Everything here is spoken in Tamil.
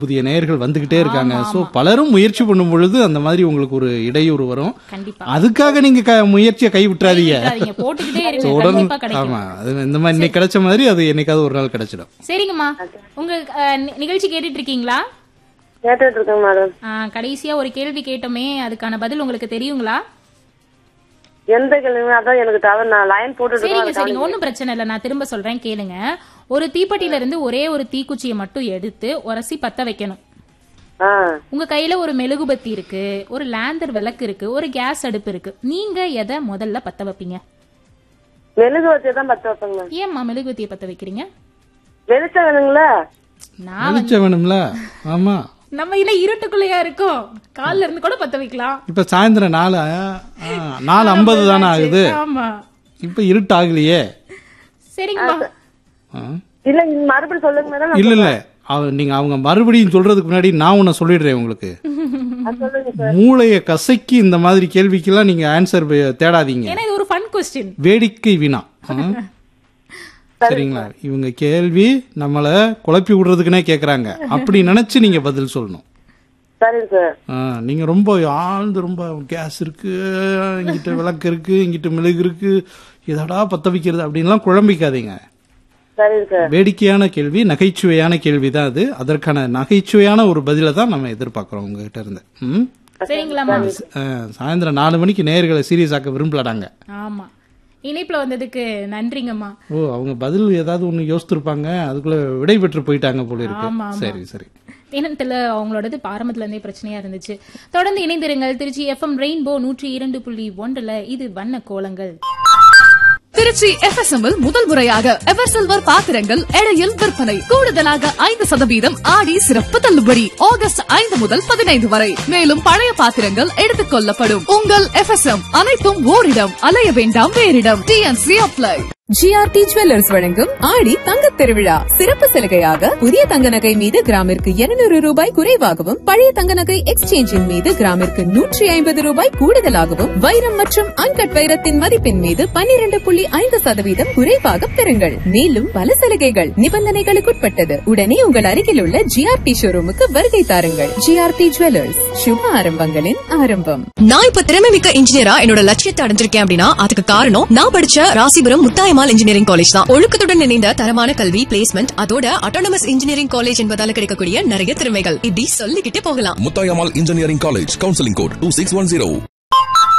புதிய நேயர்கள் வந்துகிட்டே இருக்காங்க ஆமா, சோ ஆமா. பலரும் முயற்சி பண்ணும் பொழுது அந்த மாதிரி உங்களுக்கு ஒரு இடையூறு வரும் கண்டிப்பா அதுக்காக நீங்க க- முயற்சியை கை விட்டுறாதீங்க விட்டுறாதீங்க. போட்டுக்கிட்டே இருங்க தொடர்ந்து கண்டிப்பா கிடைக்கும் ஆமா அது இந்த மாதிரி இன்னைக்கு கிடைச்ச மாதிரி அது என்னைக்காவது ஒரு நாள் கிடைச்சிடும் சரிங்கம்மா உங்க அஹ், நி- நிகழ்ச்சி கேட்டுட்டு இருக்கீங்களா கேட்டுட்டு இருக்கேன் மேடம் ஆ, கடைசியா ஒரு கேள்வி கேட்டோமே அதுக்கான பதில் உங்களுக்கு தெரியுங்களா எந்த கிழமை அதான் எனக்கு தவிர நான் லைன் போட்டுட்டு சரிங்க இருக்கேன் சரிங்க ஒண்ணும் பிரச்சனை இல்ல நான் திரும்ப சொல்றேன் கேளுங்க ஒரு தீப்பெட்டியில இருந்து ஒரே ஒரு தீக்குச்சியை மட்டும் எடுத்து உரசி பத்த வைக்கணும் ஆ உங்க கையில ஒரு மெழுகுபத்தி இருக்கு ஒரு லேந்தர் விளக்கு இருக்கு ஒரு கேஸ் அடுப்பு இருக்கு நீங்க எதை முதல்ல பத்த வைப்பீங்க மெழுகு வச்சு தான் பத்து வைப்பேங்க மேம் ஏம்மா மெழுகுபத்தியை பத்த வைக்கிறீங்க வெளிச்சம் வேணுங்களா நான் வந்து- வெளிச்சம் வேணும்ல ஆமா நம்ம இல்ல இருட்டுக்குள்ளேயா இருக்கோம் கால்ல இருந்து கூட பத்த வைக்கலாம் இப்ப சாயந்தரம் நாலு ஆ, நாலு ஐம்பது தானே ஆகுது ஆமா இப்ப இருட்டு ஆகலையே சரிங்கம்மா ஆ. இல்ல நீங்க மறுபடியும் சொல்லுங்க மேடம் இல்ல இல்ல அவ நீங்க அவங்க மறுபடியும் சொல்றதுக்கு முன்னாடி நான் ஒன்னு சொல்லிடுறேன் உங்களுக்கு சொல்லுங்க சார் மூளைய கசக்கி இந்த மாதிரி கேள்விக்கெல்லாம் நீங்க ஆன்சர் தேடாதீங்க ஏன்னா இது ஒரு ஃபன் கொஸ்டின் வேடிக்கை வினா ஆ? சரிங்களா இவங்க கேள்வி நம்மள குழப்பி விடுறதுக்குனே கேக்குறாங்க அப்படி நினைச்சு நீங்க பதில் சொல்லணும் சரிங்க சார் ஆ, நீங்க ரொம்ப ஆழ்ந்து ரொம்ப கேஸ் இருக்கு இங்கிட்ட விளக்கு இருக்கு இங்கிட்ட மெழுகு இருக்கு எதடா பத்த வைக்கிறது அப்படின்லாம் குழம்பிக்காதீங்க சரிங்க சார் வேடிக்கையான கேள்வி நகைச்சுவையான கேள்வி தான் அது அதற்கான நகைச்சுவையான ஒரு பதிலை தான் நம்ம எதிர்பார்க்கிறோம் உங்ககிட்ட இருந்து ம்? சரிங்களாம்மா ஆ, சாயந்தரம் நாலு மணிக்கு நேயர்களை சீரியஸ் ஆக்க விரும்பலடாங்க ஆமா இணைப்புல வந்ததுக்கு நன்றிங்கம்மா ஓ அவங்க பதில் ஏதாவது ஒண்ணு யோசித்திருப்பாங்க அதுக்குள்ள விடை பெற்று போயிட்டாங்க போல ஆமா, இருக்கு ஆமா. சரி சரி என்னன்னு தெரியல அவங்களோடது ஆரம்பத்துல இருந்தே பிரச்சனையா இருந்துச்சு தொடர்ந்து இணைந்திருங்கள் திருச்சி எஃப்எம் ரெயின்போ நூற்றி இரண்டு புள்ளி ஒன்றுல இது வண்ண கோலங்கள் திருச்சி FSM இல் முதல் முறையாக எவர் சில்வர் பாத்திரங்கள் எடையில் விற்பனை கூடுதலாக ஐந்து சதவீதம் ஆடி சிறப்பு தள்ளுபடி ஆகஸ்ட் ஐந்து முதல் பதினைந்து வரை மேலும் பழைய பாத்திரங்கள் எடுத்துக் கொள்ளப்படும் உங்கள் FSM அனைத்தும் ஓரிடம் அலைய வேண்டாம் வேறிடம் டிஎன்சி அப்ளை ஜிஆர்டி ஜுவல்லர்ஸ் வழங்கும் ஆடி தங்கத் திருவிழா சிறப்பு சலுகையாக புதிய தங்க நகை மீது கிராமிற்கு 200 ரூபாய் குறைவாகவும் பழைய தங்க நகை எக்ஸ்சேஞ்சின் மீது கிராமிற்கு நூற்றி ஐம்பது ரூபாய் கூடுதலாகவும் வைரம் மற்றும் அன்கட் வைரத்தின் மதிப்பின் மீது 12.5% புள்ளி ஐந்து சதவீதம் குறைவாக பெறுங்கள் மேலும் பல சலுகைகள் நிபந்தனைகளுக்குட்பட்டது உடனே உங்கள் அருகில் உள்ள ஜிஆர்டி ஷோரூமுக்கு வருகை தாருங்கள் ஜிஆர்டி ஜுவல்லர்ஸ் சுப ஆரம்பங்களின் ஆரம்பம் நான் இப்ப திறமை மிக்க இன்ஜினியரா என்னோட லட்சியத்தை அடைஞ்சிருக்கேன் அப்படின்னா அதுக்கு காரணம் நான் படிச்ச ராசிபுரம் முத்தாயமால் இன்ஜினியரிங் காலேஜ் தான் ஒழுக்கத்துடன் இணைந்த தரமான கல்வி பிளேஸ்மெண்ட் அதோட அட்டானமஸ் இன்ஜினியரிங் காலேஜ் என்பதால கிடைக்கக்கூடிய நிறைய திறமைகள் இப்படி சொல்லிக்கிட்டே போகலாம் Muthayammal engineering college counselling code two six one zero